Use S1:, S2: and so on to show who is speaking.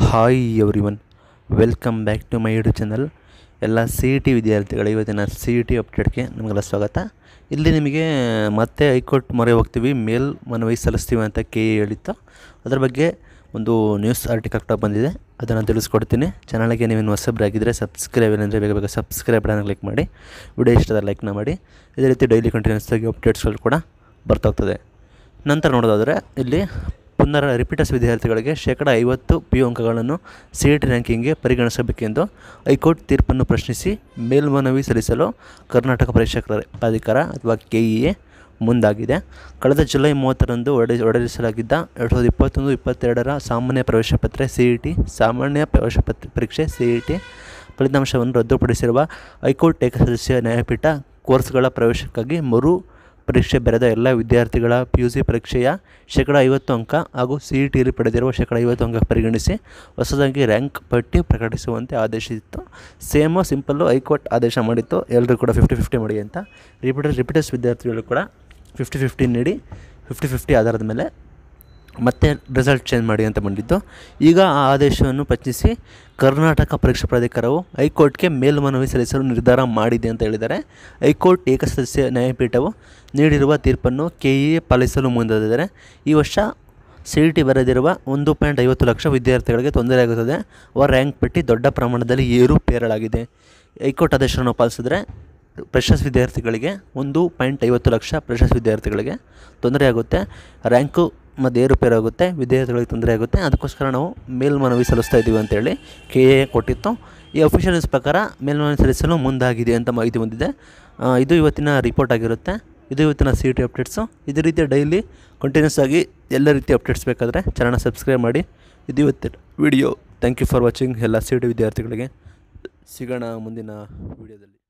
S1: hi everyone welcome back to my YouTube channel ಎಲ್ಲ C E T ವಿದ್ಯಾರ್ಥಿಗಳು ಇವತ್ತಿನ C E T ಅಪ್ಡೇಟ್ಗೆ ನಿಮಗೆಲ್ಲ ಸ್ವಾಗತ ಇಲ್ಲಿ ನಿಮಗೆ ಮತ್ತೆ ಹೈಕೋರ್ಟ್ ಮೊರೆ ಹೋಗ್ತೀವಿ ಮೇಲ್ ಮನವಿ ಸಲ್ಲಿಸ್ತೀವಿ ಅಂತ ಕೆ ಎ ಹೇಳಿತ್ತು ಅದ್ರ ಬಗ್ಗೆ ಒಂದು ನ್ಯೂಸ್ ಆರ್ಟಿಕಲ್ ಕೂಡ ಬಂದಿದೆ ಅದನ್ನು ತಿಳಿಸ್ಕೊಡ್ತೀನಿ ಚಾನಲ್ಗೆ ನೀವೇನು ಹೊಸಬ್ರಾಗಿದ್ದರೆ ಸಬ್ಸ್ಕ್ರೈಬ್ ಏನಂದರೆ ಬೇಗ ಬೇಗ ಸಬ್ಸ್ಕ್ರೈಬ್ ಬಟನ್ ಕ್ಲಿಕ್ ಮಾಡಿ ವಿಡಿಯೋ ಇಷ್ಟದ ಲೈಕ್ನ ಮಾಡಿ ಇದೇ ರೀತಿ ಡೈಲಿ ಕಂಟಿನ್ಯೂಸ್ ಆಗಿ ಅಪ್ಡೇಟ್ಸ್ಗಳು ಕೂಡ ಬರ್ತಾ ಹೋಗ್ತದೆ ನಂತರ ನೋಡೋದಾದರೆ ಇಲ್ಲಿ ಪುನರ್ ರಿಪೀಟರ್ಸ್ ವಿದ್ಯಾರ್ಥಿಗಳಿಗೆ ಶೇಕಡ ಐವತ್ತು ಪಿ ಯು ಅಂಕಗಳನ್ನು ಸಿ ಇ ಟಿ ರ್ಯಾಂಕಿಂಗ್ಗೆ ಪರಿಗಣಿಸಬೇಕೆಂದು ಹೈಕೋರ್ಟ್ ತೀರ್ಪನ್ನು ಪ್ರಶ್ನಿಸಿ ಮೇಲ್ಮನವಿ ಸಲ್ಲಿಸಲು ಕರ್ನಾಟಕ ಪರೀಕ್ಷಾ ಪ್ರಾಧಿಕಾರ ಅಥವಾ ಕೆ ಇ ಎ ಮುಂದಾಗಿದೆ ಕಳೆದ ಜುಲೈ ಮೂವತ್ತರಂದು ಒಡೆ ಒದಗಿಸಲಾಗಿದ್ದ ಎರಡು ಸಾವಿರದ ಇಪ್ಪತ್ತೊಂದು ಇಪ್ಪತ್ತೆರಡರ ಸಾಮಾನ್ಯ ಪ್ರವೇಶ ಪತ್ರ ಸಿ ಇ ಟಿ ಸಾಮಾನ್ಯ ಪ್ರವೇಶ ಪತ್ರ ಪರೀಕ್ಷೆ ಸಿ ಇ ಟಿ ಫಲಿತಾಂಶವನ್ನು ರದ್ದುಪಡಿಸಿರುವ ಹೈಕೋರ್ಟ್ ಏಕಸದಸ್ಯ ನ್ಯಾಯಪೀಠ ಕೋರ್ಸ್ಗಳ ಪ್ರವೇಶಕ್ಕಾಗಿ ಮರು ಪರೀಕ್ಷೆ ಬರೆದ ಎಲ್ಲ ವಿದ್ಯಾರ್ಥಿಗಳ ಪಿ ಯು ಸಿ ಪರೀಕ್ಷೆಯ ಶೇಕಡ ಐವತ್ತು ಅಂಕ ಹಾಗೂ ಸಿ ಇ ಟಿಯಲ್ಲಿ ಪಡೆದಿರುವ ಶೇಕಡ ಐವತ್ತು ಅಂಕ ಪರಿಗಣಿಸಿ ಹೊಸದಾಗಿ ರ್ಯಾಂಕ್ ಪಟ್ಟಿ ಪ್ರಕಟಿಸುವಂತೆ ಆದೇಶಿಸಿತ್ತು ಸೇಮು ಸಿಂಪಲ್ಲು ಹೈಕೋರ್ಟ್ ಆದೇಶ ಮಾಡಿತ್ತು ಎಲ್ಲರೂ ಕೂಡ ಫಿಫ್ಟಿ ಫಿಫ್ಟಿ ಮಾಡಿ ಅಂತ ರಿಪೀಟರ್ ರಿಪೀಟರ್ಸ್ ವಿದ್ಯಾರ್ಥಿಗಳು ಕೂಡ ಫಿಫ್ಟಿ ಫಿಫ್ಟಿ ನೀಡಿ ಫಿಫ್ಟಿ ಫಿಫ್ಟಿ ಆಧಾರದ ಮೇಲೆ ಮತ್ತೆ ರಿಸಲ್ಟ್ ಚೇಂಜ್ ಮಾಡಿ ಅಂತ ಬಂದಿದ್ದು ಈಗ ಆ ಆದೇಶವನ್ನು ಪ್ರಶ್ನಿಸಿ ಕರ್ನಾಟಕ ಪರೀಕ್ಷಾ ಪ್ರಾಧಿಕಾರವು ಹೈಕೋರ್ಟ್ಗೆ ಮೇಲ್ಮನವಿ ಸಲ್ಲಿಸಲು ನಿರ್ಧಾರ ಮಾಡಿದೆ ಅಂತ ಹೇಳಿದ್ದಾರೆ ಹೈಕೋರ್ಟ್ ಏಕಸದಸ್ಯ ನ್ಯಾಯಪೀಠವು ನೀಡಿರುವ ತೀರ್ಪನ್ನು ಕೆ ಇ ಎ ಪಾಲಿಸಲು ಮುಂದಾದರೆ ಈ ವರ್ಷ ಸಿ ಇ ಟಿ ಬರೆದಿರುವ ಒಂದು ಪಾಯಿಂಟ್ ಐವತ್ತು ಲಕ್ಷ ವಿದ್ಯಾರ್ಥಿಗಳಿಗೆ ತೊಂದರೆಯಾಗುತ್ತದೆ ಅವರ ರ್ಯಾಂಕ್ ಪಟ್ಟಿ ದೊಡ್ಡ ಪ್ರಮಾಣದಲ್ಲಿ ಏರುಪೇರಲಾಗಿದೆ ಹೈಕೋರ್ಟ್ ಆದೇಶವನ್ನು ಪಾಲಿಸಿದ್ರೆ ಫ್ರೆಶರ್ಸ್ ವಿದ್ಯಾರ್ಥಿಗಳಿಗೆ ಒಂದು ಪಾಯಿಂಟ್ ಐವತ್ತು ಲಕ್ಷ ಫ್ರೆಶರ್ಸ್ ವಿದ್ಯಾರ್ಥಿಗಳಿಗೆ ತೊಂದರೆಯಾಗುತ್ತೆ ರ್ಯಾಂಕು ಮತ್ತು ಏರುಪೇರಾಗುತ್ತೆ ವಿದ್ಯಾರ್ಥಿಗಳಿಗೆ ತೊಂದರೆ ಆಗುತ್ತೆ ಅದಕ್ಕೋಸ್ಕರ ನಾವು ಮೇಲ್ಮನವಿ ಸಲ್ಲಿಸ್ತಾ ಇದ್ದೀವಿ ಅಂತೇಳಿ ಕೆ ಎ ಕೊಟ್ಟಿತ್ತು ಈ ಅಫಿಷಿಯಲ್ಸ್ ಪ್ರಕಾರ ಮೇಲ್ಮನವಿ ಸಲ್ಲಿಸಲು ಮುಂದಾಗಿದೆ ಅಂತ ಮಾಹಿತಿ ಬಂದಿದೆ ಆ, ಇದು ಇವತ್ತಿನ ರಿಪೋರ್ಟ್ ಆಗಿರುತ್ತೆ ಇದು ಇವತ್ತಿನ ಸಿ ಟಿ ಅಪ್ಡೇಟ್ಸು ಇದೇ ರೀತಿ ಡೈಲಿ ಕಂಟಿನ್ಯೂಸ್ ಆಗಿ ಎಲ್ಲ ರೀತಿ ಅಪ್ಡೇಟ್ಸ್ ಬೇಕಾದರೆ ಚಾನಲ್ನ ಸಬ್ಸ್ಕ್ರೈಬ್ ಮಾಡಿ ಇದು ಇವತ್ತಿನ video thank you for watching ಎಲ್ಲ ಸಿ ಟಿ ವಿದ್ಯಾರ್ಥಿಗಳಿಗೆ ಸಿಗೋಣ ಮುಂದಿನ ವಿಡಿಯೋದಲ್ಲಿ